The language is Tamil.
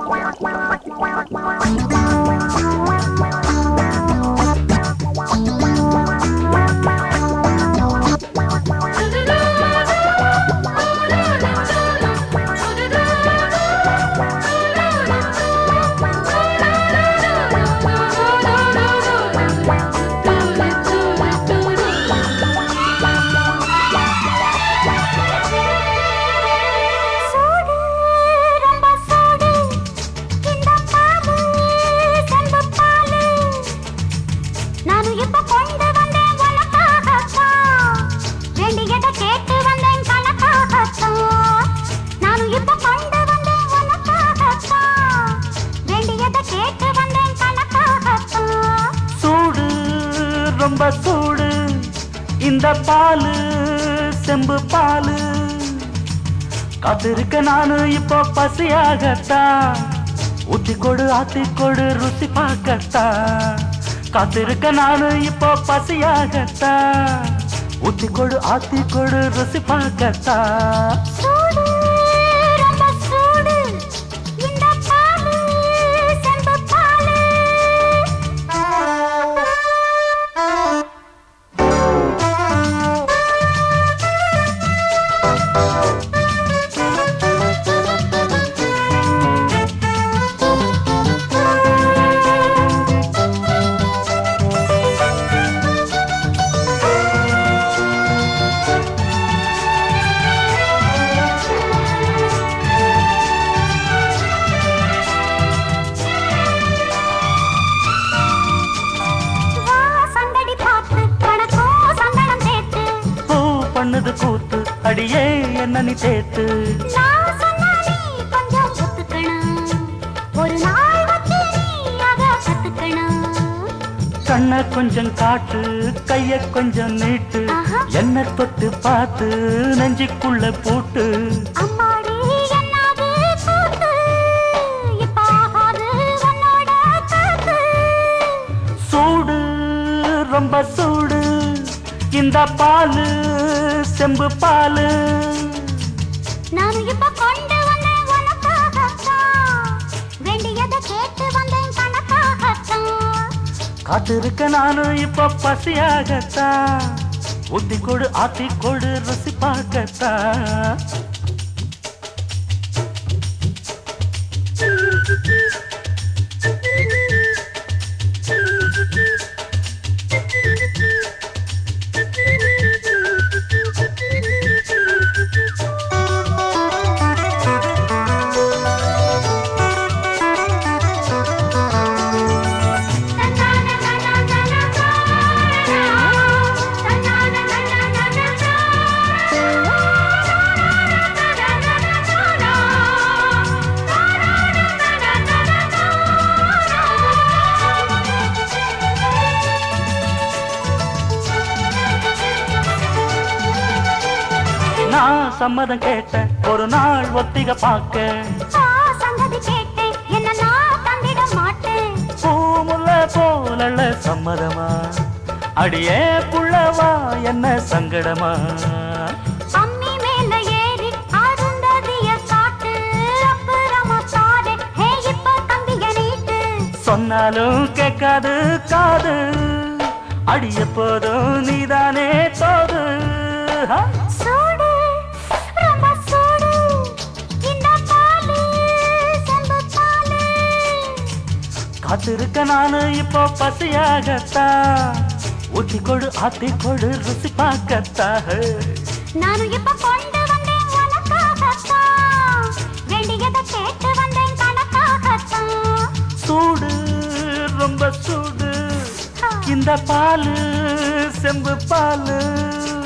சூடு ரொம்ப சூடு இந்த பாலு செம்பு பாலு நானும் இப்ப கொண்டு வந்தேன் உனக்காகத்தான் வேண்டியதை கேட்டு வந்தேன் கணக்காகத்தான் நானும் இப்ப கொண்டு வந்தேன் உனக்காகத்தான் வேண்டியதை கேட்டு வந்தேன் கணக்காகத்தான் சூடு ரொம்ப சூடு இந்த பாலு செம்பு பாலு காத்திருக்க நானு இப்போ பசியாகத்தான் ஊத்தி கொடு ஆத்தி கொடு ருசி பார்க்கத்தான் காத்திருக்க நானு இப்போ பசியாகத்தான் ஊத்தி கொடு ஆத்தி கொடு ருசி பார்க்கத்தான் சூடு ரொம்ப சூடு இந்த பாலு செம்பு பாலு வா சந்தடி பார்த்து கணக்கும் சந்தனம் சேர்த்து பூ பண்ணுது கூத்து அடியே என்ன நீ சேர்த்து நான் சொன்னா நீ கொஞ்சம் ஒத்துக்கணும் ஒரு நாள் வந்து நீ அத கத்துக்கணும் கண்ண கொஞ்சம் காட்டு கைய கொஞ்சம் நீட்டு ஆஹா. என்ன தொட்டு பார்த்து நெஞ்சுக்குள்ள பூட்டு அம்மாடி என்னது கூத்து இப்ப ஆகாது உன்னோட காத்து சூடு ரொம்ப சூடு இந்த பாலு செம்பு பாலு நான் இப்ப கொண்டு வந்தேன் உனக்காகத்தான் வேண்டியதை கேட்டு வந்தேன் கணக்காகத்தான் காத்திருக்க நானும் இப்ப பசியாகத்தான் ஊத்தி கொடு ஆத்தி கொடு ருசி பார்க்கத்தான் நான் சம்மதம் கேட்டேன் ஒரு நாள் ஒத்திக பார்க்க ஆ, சங்கதி கேட்டேன் என்ன நான் தந்திட மாட்டேன் பூமுல்ல போலல சம்மதமா அடியே புள்ளவா என்ன சங்கடமா அம்மி மேல ஏறி அருந்ததிய காட்டு அப்புறமா பாரு ஹே இப்ப தம்பிய நீட்டு சொன்னாலும் கேட்காது காது அடிய போதும் நீதானே தோது ஹ? சூடு ரொம்ப சூடு இந்த பாலு செம்பு பாலு காத்திருக்க நானு இப்போ பசியாகத்தான் ஊத்தி கொடு ஆத்தி கொடு ருசி பார்க்கத்தான் நானும் இப்ப கொண்டு வந்தேன் உனக்காகத்தான் வேண்டியதை கேட்டு வந்தேன் கணக்காகத்தான் சூடு ரொம்ப சூடு இந்த பாலு செம்பு பாலு